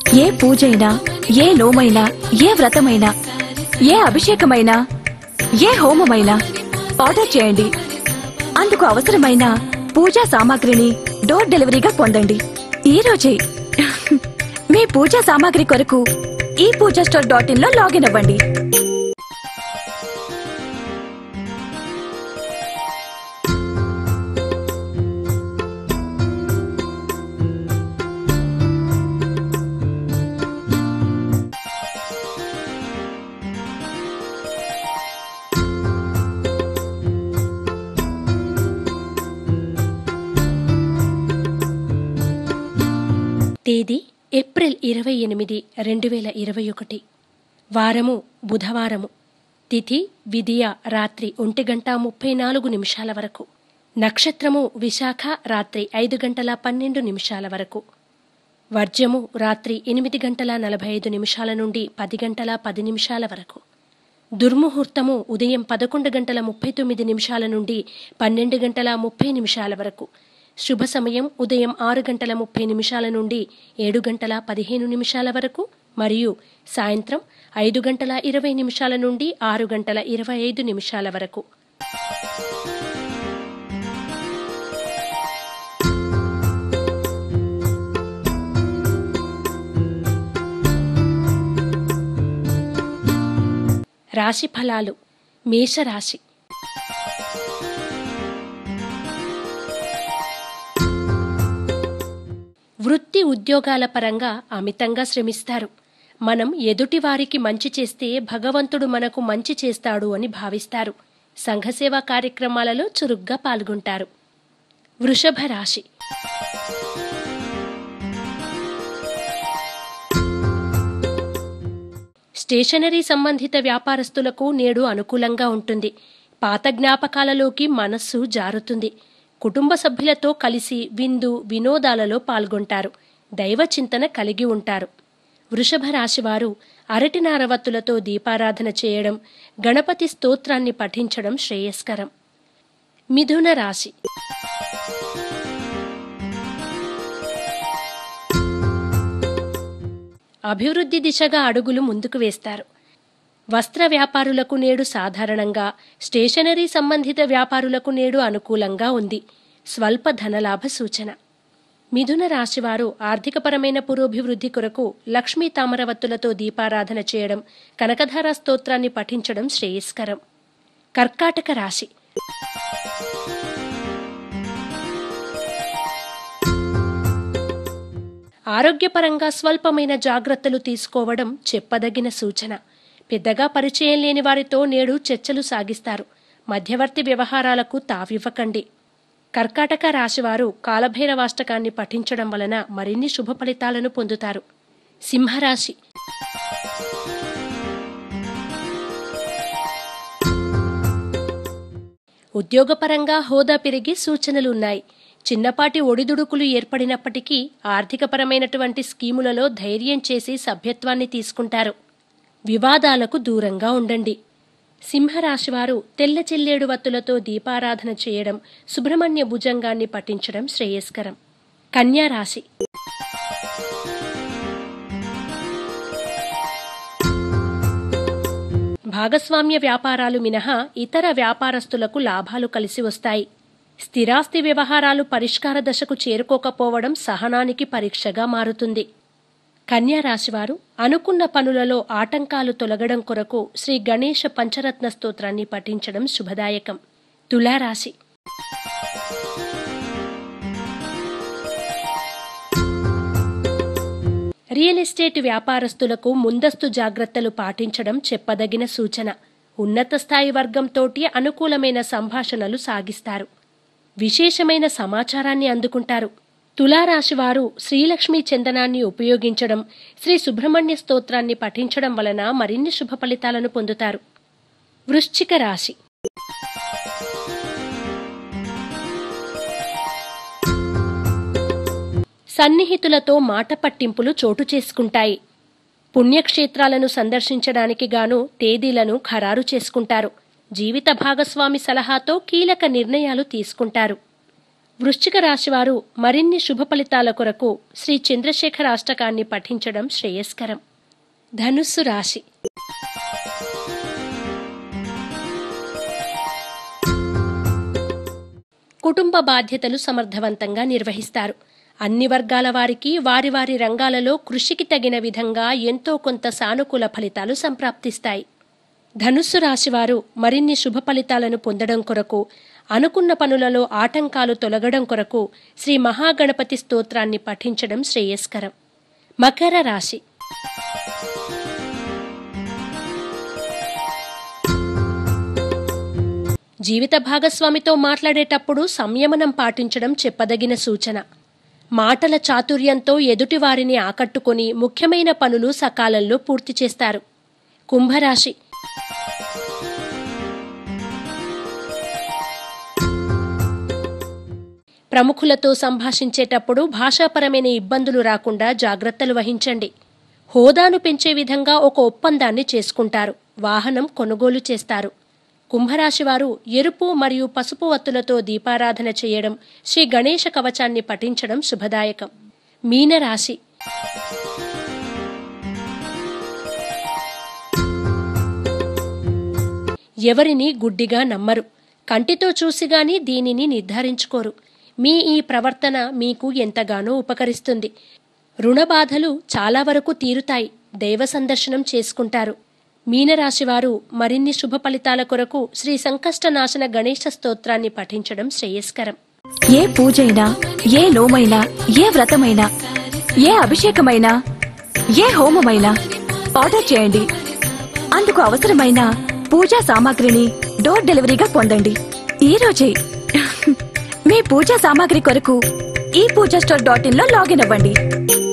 ఏ పూజైనా ఏ నోమైనా ఏ వ్రతమైనా ఏ అభిషేకమైనా ఏ హోమమైనా ఆర్డర్ చేయండి అందుకు అవసరమైన పూజా సామాగ్రిని డోర్ డెలివరీగా పొందండి ఈ రోజే మీ పూజా సామాగ్రి కొరకు ఈ పూజా స్టోర్ డాట్ ఇన్ లో లాగిన్ అవ్వండి తేదీ ఏప్రిల్ ఇరవై ఎనిమిది రెండు వేల ఇరవై ఒకటి వారము బుధవారము తిథి విధియ రాత్రి ఒంటి గంట ముప్పై నాలుగు నిమిషాల వరకు నక్షత్రము విశాఖ రాత్రి ఐదు గంటల పన్నెండు నిమిషాల వరకు వర్జము రాత్రి ఎనిమిది గంటల నలభై ఐదు నిమిషాల నుండి పది గంటల పది నిమిషాల వరకు దుర్ముహూర్తము ఉదయం పదకొండు గంటల ముప్పై తొమ్మిది నిమిషాల నుండి పన్నెండు గంటల ముప్పై నిమిషాల వరకు శుభ సమయం ఉదయం ఆరు గంటల ముప్పై నిమిషాల నుండి ఏడు గంటల పదిహేను నిమిషాల వరకు మరియు సాయంత్రం ఐదు గంటల ఇరవై నిమిషాల నుండి ఆరు గంటల ఇరవై ఐదు నిమిషాల వరకు రాశి ఫలాలు మేషరాశి వృత్తి ఉద్యోగాల పరంగా అమితంగా శ్రమిస్తారు మనం ఎదుటివారికి మంచి చేస్తే భగవంతుడు మనకు మంచి చేస్తాడు అని భావిస్తారు సంఘసేవా కార్యక్రమాలలో చురుగ్గా పాల్గొంటారు వృషభ రాశి స్టేషనరీ సంబంధిత వ్యాపారస్తులకు నేడు అనుకూలంగా ఉంటుంది పాత జ్ఞాపకాలలోకి మనస్సు జారుతుంది కుటుంబ సభ్యులతో కలిసి విందు వినోదాలలో పాల్గొంటారు దైవ చింతన కలిగి ఉంటారు వృషభ రాశివారు అరటి నారవత్తులతో దీపారాధన చేయడం గణపతి స్తోత్రాన్ని పఠించడం శ్రేయస్కరం మిథున రాశి అభివృద్ధి దిశగా అడుగులు ముందుకు వేస్తారు వస్త్ర వ్యాపారులకు నేడు సాధారణంగా స్టేషనరీ సంబంధిత వ్యాపారులకు నేడు అనుకూలంగా ఉంది స్వల్ప ధనలాభ సూచన మిథున రాశివారు ఆర్థికపరమైన పురోభివృద్ధి కొరకు లక్ష్మీ తామరవత్తులతో దీపారాధన చేయడం కనకధార స్తోత్రాన్ని పఠించడం శ్రేయస్కరం కర్కాటక రాశి ఆరోగ్యపరంగా స్వల్పమైన జాగ్రత్తలు తీసుకోవడం చెప్పదగిన సూచన పెద్దగా పరిచయం లేని వారితో నేడు చర్చలు సాగిస్తారు మధ్యవర్తి వ్యవహారాలకు తావివ్వకండి కర్కాటక రాశివారు కాలభైరవాష్టకాన్ని పఠించడం వలన మరిన్ని శుభ ఫలితాలను పొందుతారు సింహరాశి ఉద్యోగపరంగా హోదా పెరిగి సూచనలు ఉన్నాయి చిన్నపాటి ఒడిదుడుకులు ఏర్పడినప్పటికీ ఆర్థికపరమైనటువంటి స్కీములలో ధైర్యం చేసి సభ్యత్వాన్ని తీసుకుంటారు వివాదాలకు దూరంగా ఉండండి సింహరాశివారు తెల్ల చెల్లేడు వత్తులతో దీపారాధన చేయడం సుబ్రహ్మణ్య భుజంగాన్ని పఠించడం శ్రేయస్కరం కన్యా రాశి భాగస్వామ్య వ్యాపారాలు మినహా ఇతర వ్యాపారస్తులకు లాభాలు కలిసి వస్తాయి స్థిరాస్తి వ్యవహారాలు పరిష్కార దశకు చేరుకోకపోవడం సహనానికి పరీక్షగా మారుతుంది కన్యా రాశివారు అనుకున్న పనులలో ఆటంకాలు తొలగడం కొరకు శ్రీ గణేష పంచరత్న స్తోత్రాన్ని పఠించడం శుభదాయకం తులారాశి రియల్ ఎస్టేట్ వ్యాపారస్తులకు ముందస్తు జాగ్రత్తలు పాటించడం చెప్పదగిన సూచన ఉన్నత స్థాయి వర్గంతోటి అనుకూలమైన సంభాషణలు సాగిస్తారు విశేషమైన సమాచారాన్ని అందుకుంటారు తులారాశివారు శ్రీలక్ష్మీ చందనాన్ని ఉపయోగించడం శ్రీ సుబ్రహ్మణ్య స్తోత్రాన్ని పఠించడం వలన మరిన్ని శుభ ఫలితాలను పొందుతారు వృశ్చిక రాశి సన్నిహితులతో మాట పట్టింపులు చోటు చేసుకుంటాయి పుణ్యక్షేత్రాలను సందర్శించడానికి గాను తేదీలను ఖరారు చేసుకుంటారు జీవిత భాగస్వామి సలహాతో కీలక నిర్ణయాలు తీసుకుంటారు వృశ్చిక రాశివారు మరిన్ని శుభ ఫలితాల కొరకు శ్రీ చంద్రశేఖర అష్టకాన్ని పఠించడం శ్రేయస్కరం ధనుస్సు రాశి కుటుంబ బాధ్యతలు సమర్థవంతంగా నిర్వహిస్తారు అన్ని వర్గాల వారికి వారి వారి రంగాలలో కృషికి తగిన విధంగా ఎంతో కొంత సానుకూల ఫలితాలు సంప్రాప్తిస్తాయి ధనుస్సు రాశివారు మరిన్ని శుభ ఫలితాలను పొందడం కొరకు అనుకున్న పనులలో ఆటంకాలు తొలగడం కొరకు శ్రీ మహాగణపతి స్తోత్రాన్ని పఠించడం శ్రేయస్కరం మకర రాశి జీవిత భాగస్వామితో మాట్లాడేటప్పుడు సంయమనం పాటించడం చెప్పదగిన సూచన మాటల చాతుర్యంతో ఎదుటివారిని ఆకట్టుకొని ముఖ్యమైన పనులు సకాలంలో పూర్తి చేస్తారు కుంభరాశి ప్రముఖులతో సంభాషించేటప్పుడు భాషాపరమైన ఇబ్బందులు రాకుండా జాగ్రత్తలు వహించండి హోదాను పెంచే విధంగా ఒక ఒప్పందాన్ని చేసుకుంటారు వాహనం కొనుగోలు చేస్తారు కుంభరాశివారు ఎరుపు మరియు పసుపు వత్తులతో దీపారాధన చేయడం శ్రీ గణేష కవచాన్ని పఠించడం శుభదాయకం మీనరాశి ఎవరిని గుడ్డిగా నమ్మరు కంటితో చూసిగాని దీనిని నిర్ధారించుకోరు మీ ఈ ప్రవర్తన మీకు ఎంతగానో ఉపకరిస్తుంది రుణ బాధలు చాలా వరకు తీరుతాయి దైవ సందర్శనం చేసుకుంటారు మీనరాశివారు మరిన్ని శుభ ఫలితాల కొరకు శ్రీ సంకష్టనాశన గణేష స్తోత్రాన్ని పఠించడం శ్రేయస్కరం ఏ పూజైనా ఏ నోమైనా ఏ వ్రతమైనా ఏ అభిషేకమైనా ఏ హోమమైనా ఆర్డర్ చేయండి అందుకు అవసరమైన పూజా సామాగ్రిని డోర్ డెలివరీగా పొందండి ఈ రోజే మీ పూజా సామాగ్రి కొరకు ఈ పూజా స్టోర్ డాట్ ఇన్ లో లాగిన్ అవ్వండి